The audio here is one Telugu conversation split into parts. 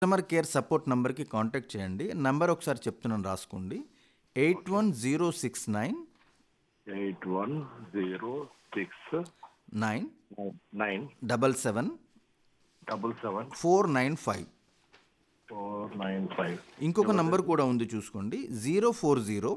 కస్టమర్ కేర్ సపోర్ట్ నంబర్కి కాంటాక్ట్ చేయండి నంబర్ ఒకసారి చెప్తున్నాను రాసుకోండి eight one zero six nine eight one zero six nine nine double seven double seven four nine five four nine five ఇంకొక నంబర్ కూడా ఉంది చూసుకోండి zero four zero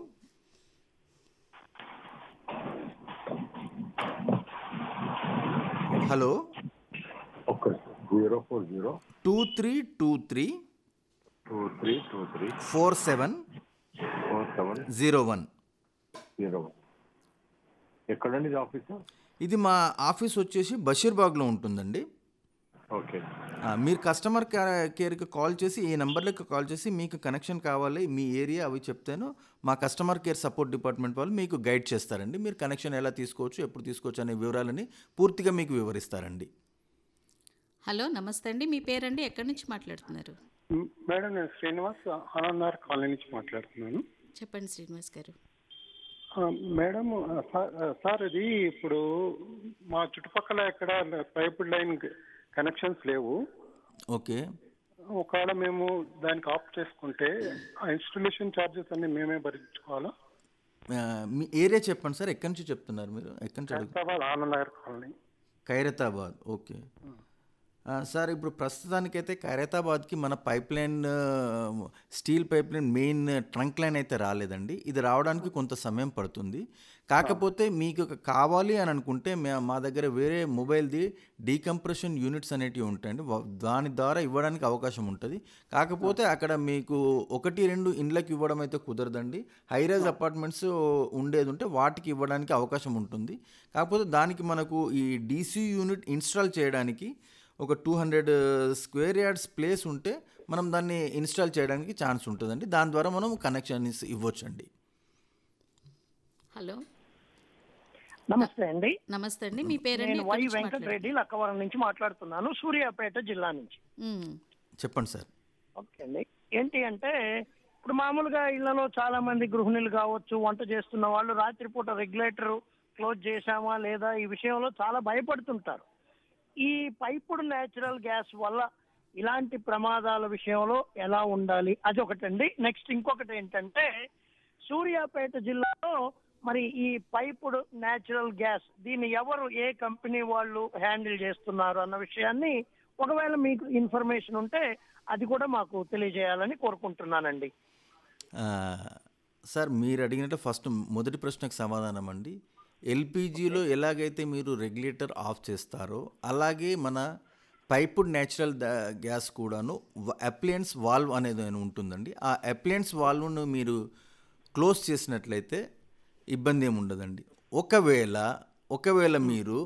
hello okay zero four zero two three two three two three two three four seven four seven zero one zero ఎక్కడండి ఇది ఆఫీస్ ఇది మా ఆఫీస్ వచ్చేసి బషీర్బాగ్లో ఉంటుందండి ఓకే ఆ, మీరు కస్టమర్ కేర్- కేర్కి కాల్ చేసి ఈ నెంబర్లకు కాల్ చేసి మీకు కనెక్షన్ కావాలి మీ ఏరియా అవి చెప్తేను మా కస్టమర్ కేర్ సపోర్ట్ డిపార్ట్మెంట్ వాళ్ళు మీకు గైడ్ చేస్తారండి మీరు కనెక్షన్ ఎలా తీసుకోవచ్చు ఎప్పుడు తీసుకోవచ్చు అనే వివరాలని పూర్తిగా మీకు వివరిస్తారండి హలో నమస్తే అండి మీ పేరండి ఎక్కడి నుంచి మాట్లాడుతున్నారు మ్, మేడం నేను శ్రీనివాస్ ఆనందార్ కాలనీ నుంచి మాట్లాడుతున్నాను చెప్పండి శ్రీనివాస్ గారు ఆ, మేడం ఆ, సార్ ఆ, సార్ ఇది ఇప్పుడు మా చుట్టుపక్కల ఎక్కడ పైప్ లైన్ కనెక్షన్స్ లేవు ఓకే ఒకవేళ మేము దానికి ఆఫ్ చేసుకుంటే ఆ ఇన్స్టలేషన్ ఛార్జెస్ అన్ని మేమే భరించుకోవాలా ఆ, మీ ఏరియా చెప్పండి సార్ ఎక్కడి నుంచి చెప్తున్నారు మీరు ఎక్కడి నుంచి అడుగు హైదరాబాద్ ఆనందనగర్ కాలనీ ఖైరతాబాద్ ఓకే ఆ, సార్ ఇప్పుడు ప్రస్తుతానికైతే ఖైరతాబాద్కి మన పైప్ లైన్ ఆ, steel pipe line main trunk line అయితే రాలేదండి ఇది రావడానికి కొంత సమయం పడుతుంది కాకపోతే మీకు ఒక కావాలి అని అనుకుంటే మే- మా దగ్గర వేరే మొబైల్ది డీకంప్రెషన్ యూనిట్స్ అనేటివి ఉంటాయండి వా- దాని ద్వారా ఇవ్వడానికి అవకాశం ఉంటుంది కాకపోతే అక్కడ మీకు ఒకటి రెండు ఇండ్లకి ఇవ్వడం అయితే కుదరదండి హైరైజ్ అపార్ట్మెంట్స్ ఉండేది ఉంటే వాటికి ఇవ్వడానికి అవకాశం ఉంటుంది కాకపోతే దానికి మనకు ఈ డీసీ యూనిట్ ఇన్స్టాల్ చేయడానికి ఒక two hundred square yards place ఉంటే మనం దాన్ని ఇన్స్టాల్ చేయడానికి ఛాన్స్ ఉంటుందండి దాని ద్వారా మనం కనెక్షన్ ఇవ్వచ్చండి హలో నమస్తే అండి నమస్తే అండి మీ పేరండి నేను ఎక్కడి వై నుంచి వెంకటరెడ్డి లక్కవరం నుంచి మాట్లాడుతున్నాను సూర్యాపేట జిల్లా నుంచి మాట్లాడు- మ్, చెప్పండి సార్ ఓకే అండి ఏంటి అంటే ఇప్పుడు మామూలుగా ఇళ్లలో చాలా మంది గృహిణులు కావచ్చు వంట చేస్తున్న వాళ్ళు రాత్రిపూట రెగ్యులేటర్ క్లోజ్ చేశామా లేదా ఈ విషయంలో చాలా భయపడుతుంటారు ఈ పైపుడు నేచురల్ గ్యాస్ వల్ల ఇలాంటి ప్రమాదాల విషయంలో ఎలా ఉండాలి అది ఒకటండి నెక్స్ట్ ఇంకొకటి ఏంటంటే సూర్యాపేట జిల్లాలో మరి ఈ పైపుడు నేచురల్ గ్యాస్ దీన్ని ఎవరు ఏ కంపెనీ వాళ్ళు హ్యాండిల్ చేస్తున్నారు అన్న విషయాన్ని ఒకవేళ మీకు ఇన్ఫర్మేషన్ ఉంటే అది కూడా మాకు తెలియజేయాలని కోరుకుంటున్నానండి ఆ, సార్ మీరు అడిగినట్టు ఫస్ట్ మొదటి ప్రశ్నకు సమాధానం అండి ఎల్పిజిలో ఎలాగైతే మీరు రెగ్యులేటర్ ఆఫ్ చేస్తారో అలాగే మన పైపుడ్ న్యాచురల్ గ్యాస్ కూడాను అప్లయన్స్ వాల్వ్ అనేది అని ఉంటుందండి ఆ అప్లయన్స్ వాల్వ్ను మీరు క్లోజ్ చేసినట్లయితే ఇబ్బంది ఏమి ఉండదండి ఒకవేళ ఒకవేళ మీరు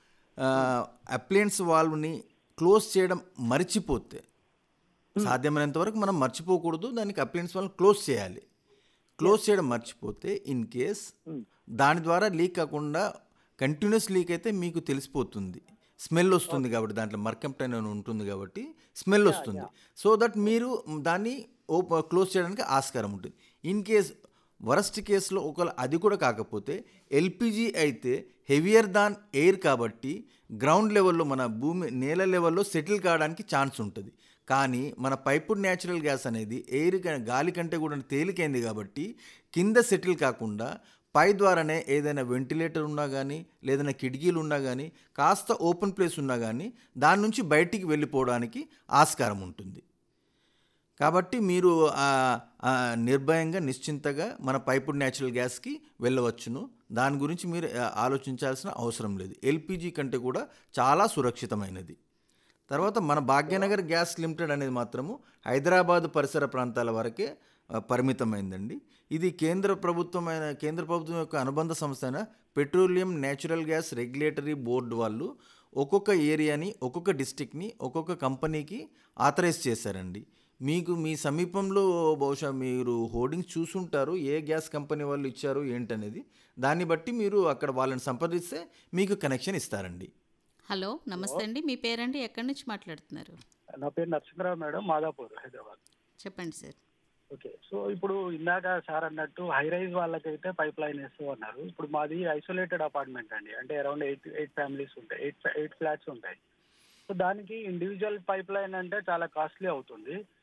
అప్లయన్స్ వాల్వ్ని క్లోజ్ చేయడం మర్చిపోతే సాధ్యమైనంత వరకు మనం మర్చిపోకూడదు దానికి అప్లయన్స్ వాళ్ళని క్లోజ్ చేయాలి క్లోజ్ చేయడం మర్చిపోతే ఇన్ కేస్ దాని ద్వారా లీక్ కాకుండా కంటిన్యూస్ లీక్ అయితే మీకు తెలిసిపోతుంది స్మెల్ వస్తుంది కాబట్టి దాంట్లో మర్కంప్టైన్ అని ఉంటుంది కాబట్టి స్మెల్ వస్తుంది సో దట్ మీరు దాన్ని ఓప క్లోజ్ చేయడానికి ఆస్కారం ఉంటుంది ఇన్ కేస్ వరస్ట్ కేసులో ఒకవేళ అది కూడా కాకపోతే ఎల్పిజి అయితే హెవియర్ దాన్ ఎయిర్ కాబట్టి గ్రౌండ్ లెవెల్లో మన భూమి నేల లెవెల్లో సెటిల్ కావడానికి ఛాన్స్ ఉంటుంది కానీ మన పైపుడ్ న్యాచురల్ గ్యాస్ అనేది ఎయిర్ క- గాలి కంటే కూడా తేలికైంది కాబట్టి కింద సెటిల్ కాకుండా పై ద్వారానే ఏదైనా వెంటిలేటర్ ఉన్నా కానీ లేదైనా కిటికీలు ఉన్నా కానీ కాస్త ఓపెన్ ప్లేస్ ఉన్నా కానీ దాని నుంచి బయటికి వెళ్ళిపోవడానికి ఆస్కారం ఉంటుంది కాబట్టి మీరు ఆ, ఆ, నిర్భయంగా నిశ్చింతగా మన పైపుడ్ న్యాచురల్ గ్యాస్కి వెళ్ళవచ్చును దాని గురించి మీరు ఆ, ఆలోచించాల్సిన అవసరం లేదు ఎల్పిజి కంటే కూడా చాలా సురక్షితమైనది తర్వాత మన భాగ్యనగర్ గ్యాస్ లిమిటెడ్ అనేది మాత్రము హైదరాబాద్ పరిసర ప్రాంతాల వరకే ఆ, పరిమితమైందండి ఇది కేంద్ర ప్రభుత్వమైన కేంద్ర ప్రభుత్వం యొక్క అనుబంధ సంస్థ అయిన petroleum natural gas regulatory board వాళ్ళు ఒక్కొక్క ఏరియాని ఒక్కొక్క డిస్టిక్ని ఒక్కొక్క కంపెనీకి ఆథరైజ్ చేశారండి మీకు మీ సమీపంలో బహుశా మీరు హోర్డింగ్స్ చూసుంటారు ఏ గ్యాస్ కంపెనీ వాళ్ళు ఇచ్చారు ఏంటనేది దాన్ని బట్టి మీరు అక్కడ వాళ్ళని సంప్రదిస్తే మీకు కనెక్షన్ ఇస్తారండి హలో నమస్తే అండి మీ పేరండి ఎక్కడి నుంచి మాట్లాడుతున్నారు నా పేరు నరసింహరావు మేడం మాదాపూర్ హైదరాబాద్ చెప్పండి సార్ ఓకే సో ఇప్పుడు ఇందాక సార్ అన్నట్టు హై రైజ్ వాళ్ళకైతే పైప్ లైన్ వేస్తూ అన్నారు ఇప్పుడు మాది ఐసోలేటెడ్ అపార్ట్మెంట్ అండి అంటే అరౌండ్ ఎయిట్ ఎయిట్ ఫ్యామిలీస్ ఉంటాయి ఎయిట్ ఎయిట్ ఫ్లాట్స్ ఉంటాయి సో దానికి ఇండివిజువల్ పైప్ లైన్ అంటే చాలా కాస్ట్లీ అవుతుంది